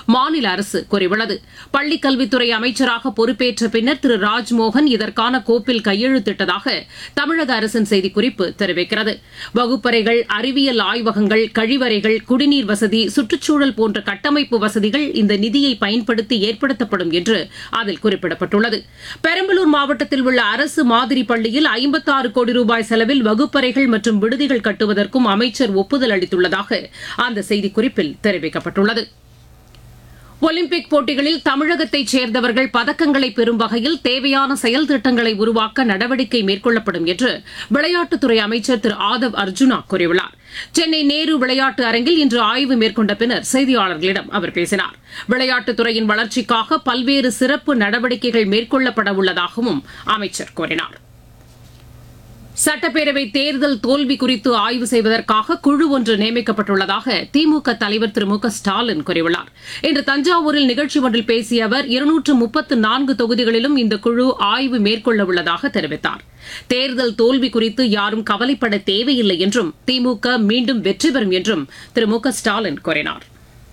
மாநில அரசு கூறியுள்ளது பள்ளிக் கல்வித்துறை அமைச்சராக பொறுப்பேற்ற பின்னர் திரு ராஜ்மோகன் இதற்கான கோப்பில் கையெழுத்திட்டதாக தமிழக அரசின் செய்திக்குறிப்பு தெரிவிக்கிறது வகுப்பறைகள் அறிவியல் ஆய்வகங்கள் கழிவறைகள் குடிநீர் வசதி சுற்றுச்சூழல் போன்ற கட்டமைப்பு வசதிகள் இந்த நிதியை பயன்படுத்தி ஏற்படுத்தப்படும் என்று அதில் குறிப்பிடப்பட்டுள்ளது பெரம்பலூர் மாவட்டத்தில் உள்ள அரசு மாதிரி பள்ளியில் ஐம்பத்தாறு கோடி ரூபாய் செலவில் வகுப்பறைகள் மற்றும் விடுதிகள் கட்டுவதற்கும் அமைச்சர் ஒப்புதல் அளித்துள்ளதாக அந்த செய்திக்குறிப்பில் தெரிவிக்கப்பட்டுள்ளது ஒலிம்பிக் போட்டிகளில் தமிழகத்தைச் சேர்ந்தவர்கள் பதக்கங்களை பெறும் வகையில் தேவையான செயல் திட்டங்களை உருவாக்க நடவடிக்கை மேற்கொள்ளப்படும் என்று விளையாட்டுத்துறை அமைச்சர் திரு ஆதவ் அர்ஜுனா கூறியுள்ளார் சென்னை நேரு விளையாட்டு அரங்கில் இன்று ஆய்வு மேற்கொண்ட பின்னர் செய்தியாளர்களிடம் அவர் பேசினார் விளையாட்டுத்துறையின் வளர்ச்சிக்காக பல்வேறு சிறப்பு நடவடிக்கைகள் மேற்கொள்ளப்பட உள்ளதாகவும் அமைச்சர் கூறினார் சட்டப்பேரவை தேர்தல் தோல்வி குறித்து ஆய்வு செய்வதற்காக குழு ஒன்று நியமிக்கப்பட்டுள்ளதாக திமுக தலைவர் திரு மு க ஸ்டாலின் கூறியுள்ளார் இன்று தஞ்சாவூரில் நிகழ்ச்சி ஒன்றில் பேசிய அவர் இருநூற்று முப்பத்து நான்கு தொகுதிகளிலும் இந்த குழு ஆய்வு மேற்கொள்ள உள்ளதாக தெரிவித்தார் தேர்தல் தோல்வி குறித்து யாரும் கவலைப்பட தேவையில்லை என்றும் திமுக மீண்டும் வெற்றி பெறும் என்றும் திரு மு க ஸ்டாலின் கூறினார்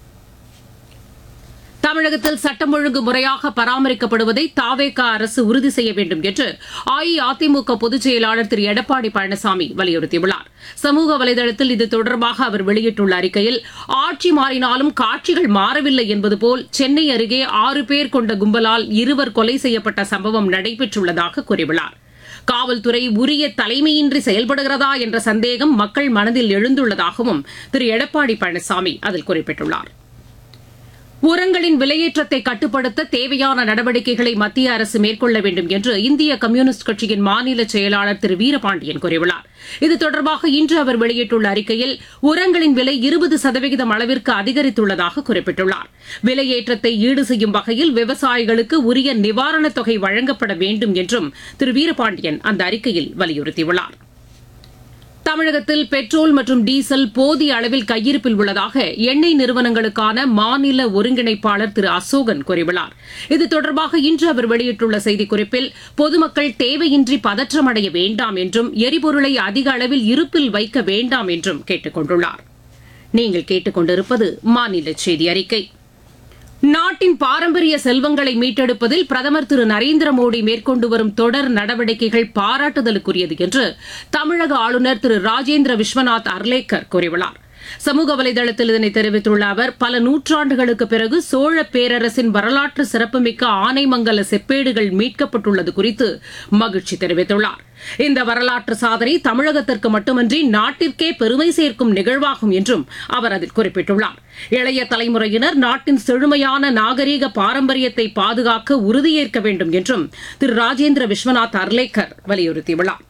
தமிழகத்தில் சட்டம் ஒழுங்கு முறையாக பராமரிக்கப்படுவதை தாவேகா அரசு உறுதி செய்ய வேண்டும் என்று அஇஅதிமுக பொதுச் செயலாளர் திரு எடப்பாடி பழனிசாமி வலியுறுத்தியுள்ளார் சமூக வலைதளத்தில் இது தொடர்பாக அவர் வெளியிட்டுள்ள அறிக்கையில் ஆட்சி மாறினாலும் காட்சிகள் மாறவில்லை என்பது போல் சென்னை அருகே ஆறு பேர் கொண்ட கும்பலால் இருவர் கொலை செய்யப்பட்ட சம்பவம் நடைபெற்றுள்ளதாக கூறியுள்ளார் காவல்துறை உரிய தலைமையின்றி செயல்படுகிறதா என்ற சந்தேகம் மக்கள் மனதில் எழுந்துள்ளதாகவும் திரு எடப்பாடி பழனிசாமி அதில் குறிப்பிட்டுள்ளார் உரங்களின் விலையேற்றத்தை கட்டுப்படுத்த தேவையான நடவடிக்கைகளை மத்திய அரசு மேற்கொள்ள வேண்டும் என்று இந்திய கம்யூனிஸ்ட் கட்சியின் மாநில செயலாளர் திரு வீரபாண்டியன் கூறியுள்ளார் இது தொடர்பாக இன்று அவர் வெளியிட்டுள்ள அறிக்கையில் உரங்களின் விலை இருபது சதவிகிதம் அளவிற்கு அதிகரித்துள்ளதாக குறிப்பிட்டுள்ளார் விலையேற்றத்தை ஈடு செய்யும் வகையில் விவசாயிகளுக்கு உரிய நிவாரணத் தொகை வழங்கப்பட வேண்டும் என்றும் திரு வீரபாண்டியன் அந்த அறிக்கையில் வலியுறுத்தியுள்ளார் தமிழகத்தில் பெட்ரோல் மற்றும் டீசல் போதிய அளவில் கையிருப்பில் உள்ளதாக எண்ணெய் நிறுவனங்களுக்கான மாநில ஒருங்கிணைப்பாளர் திரு அசோகன் கூறியுள்ளார் இது தொடர்பாக இன்று அவர் வெளியிட்டுள்ள செய்திக்குறிப்பில் பொதுமக்கள் தேவையின்றி பதற்றமடைய வேண்டாம் என்றும் எரிபொருளை அதிக அளவில் இருப்பில் வைக்க வேண்டாம் என்றும் கேட்டுக் கொண்டுள்ளார் நீங்கள் கேட்டுக்கொண்டிருப்பது மாநில செய்தி அறிக்கை நாட்டின் பாரம்பரிய செல்வங்களை மீட்டெடுப்பதில் பிரதமர் திரு நரேந்திர மோடி மேற்கொண்டு வரும் தொடர் நடவடிக்கைகள் பாராட்டுதலுக்குரியது என்று தமிழக ஆளுநர் திரு ராஜேந்திர விஸ்வநாத் அர்லேக்கர் கூறியுள்ளார் சமூக வலைதளத்தில் இதனை தெரிவித்துள்ள அவர் பல நூற்றாண்டுகளுக்கு பிறகு சோழ பேரரசின் வரலாற்று சிறப்புமிக்க ஆனைமங்கல செப்பேடுகள் மீட்கப்பட்டுள்ளது குறித்து மகிழ்ச்சி தெரிவித்துள்ளார் இந்த வரலாற்று சாதனை தமிழகத்திற்கு மட்டுமன்றி நாட்டிற்கே பெருமை சேர்க்கும் நிகழ்வாகும் என்றும் அவர் அதில் குறிப்பிட்டுள்ளார் இளைய தலைமுறையினர் நாட்டின் செழுமையான நாகரீக பாரம்பரியத்தை பாதுகாக்க உறுதியேற்க வேண்டும் என்றும் திரு ராஜேந்திர விஸ்வநாத் அர்லேக்கர் வலியுறுத்தியுள்ளார்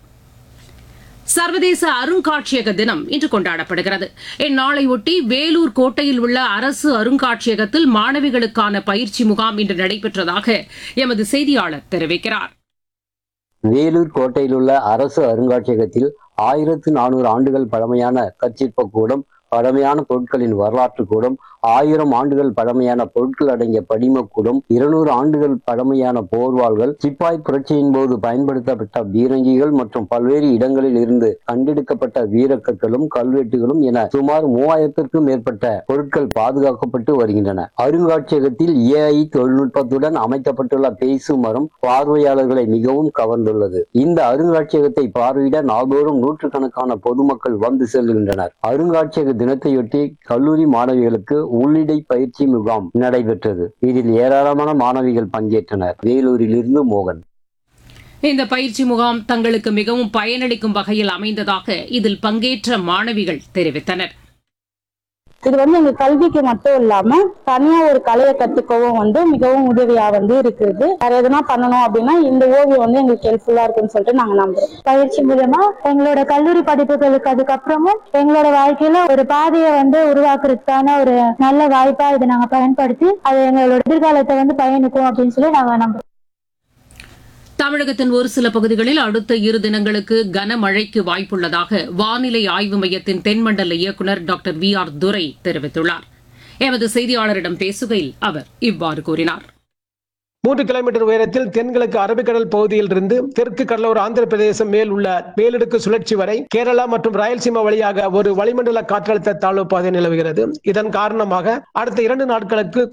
சர்வதேச அருங்காட்சியக தினம் இன்று கொண்டாடப்படுகிறது இந்நாளையொட்டி வேலூர் கோட்டையில் உள்ள அரசு அருங்காட்சியகத்தில் மாணவிகளுக்கான பயிற்சி முகாம் இன்று நடைபெற்றதாக எமது செய்தியாளர் தெரிவிக்கிறார் வேலூர் கோட்டையில் உள்ள அரசு அருங்காட்சியகத்தில் ஆயிரத்து நானூறு ஆண்டுகள் பழமையான கற்சிற்ப கூடம் பழமையான பொருட்களின் வரலாற்று கூடம் ஆயிரம் ஆண்டுகள் பழமையான பொருட்கள் அடங்கிய படிமக்கூடம் இருநூறு ஆண்டுகள் பழமையான போர்வாள்கள் சிப்பாய் புரட்சியின் போது பயன்படுத்தப்பட்ட பீரங்கிகள் மற்றும் பல்வேறு இடங்களில் இருந்து கண்டெடுக்கப்பட்ட வீரக்கற்களும் கல்வெட்டுகளும் என சுமார் மூவாயிரத்திற்கும் மேற்பட்ட பொருட்கள் பாதுகாக்கப்பட்டு வருகின்றன அருங்காட்சியகத்தில் ஏஐ தொழில்நுட்பத்துடன் அமைக்கப்பட்டுள்ள பேசு மரம் பார்வையாளர்களை மிகவும் கவர்ந்துள்ளது இந்த அருங்காட்சியகத்தை பார்வையிட நாள்தோறும் நூற்றுக்கணக்கான பொதுமக்கள் வந்து செல்கின்றனர் அருங்காட்சியக தினத்தையொட்டி கல்லூரி மாணவிகளுக்கு உள்ளிடை பயிற்சி முகாம் நடைபெற்றது இதில் ஏராளமான மாணவிகள் பங்கேற்றனர் வேலூரிலிருந்து மோகன் இந்த பயிற்சி முகாம் தங்களுக்கு மிகவும் பயனளிக்கும் வகையில் அமைந்ததாக இதில் பங்கேற்ற மாணவிகள் தெரிவித்தனர் இது வந்து எங்க கல்விக்கு மட்டும் இல்லாம தனியா ஒரு கலையை கத்துக்கவும் வந்து மிகவும் உதவியா வந்து இருக்குது வேற எதுனா பண்ணணும் அப்படின்னா இந்த ஓவியம் வந்து எங்களுக்கு ஹெல்ப்ஃபுல்லா இருக்குன்னு சொல்லிட்டு நாங்க நம்புறோம் பயிற்சி மூலமா எங்களோட கல்லூரி படிப்புகளுக்கு அதுக்கப்புறமும் எங்களோட வாழ்க்கையில ஒரு பாதையை வந்து உருவாக்குறதுக்கான ஒரு நல்ல வாய்ப்பா இதை நாங்க பயன்படுத்தி அது எங்களோட எதிர்காலத்தை வந்து பயணிக்கும் அப்படின்னு சொல்லி நாங்க நம்புறோம் தமிழகத்தின் ஒரு சில பகுதிகளில் அடுத்த இரு தினங்களுக்கு கனமழைக்கு வாய்ப்புள்ளதாக வானிலை ஆய்வு மையத்தின் தென்மண்டல இயக்குநர் டாக்டர் வி ஆர் துரை தெரிவித்துள்ளார் எமது செய்தியாளரிடம் பேசுகையில் அவர் இவ்வாறு கூறினார் மூன்று கிலோமீட்டர் உயரத்தில் தென்கிழக்கு அரபிக்கடல் பகுதியில் இருந்து தெற்கு கடலோர ஆந்திர பிரதேசம் மேல் உள்ள மேலடுக்கு சுழற்சி வரை கேரளா மற்றும் ராயல்சீமா வழியாக ஒரு வளிமண்டல காற்றழுத்த தாழ்வு பாதை நிலவுகிறது இதன் காரணமாக அடுத்த இரண்டு நாட்களுக்கு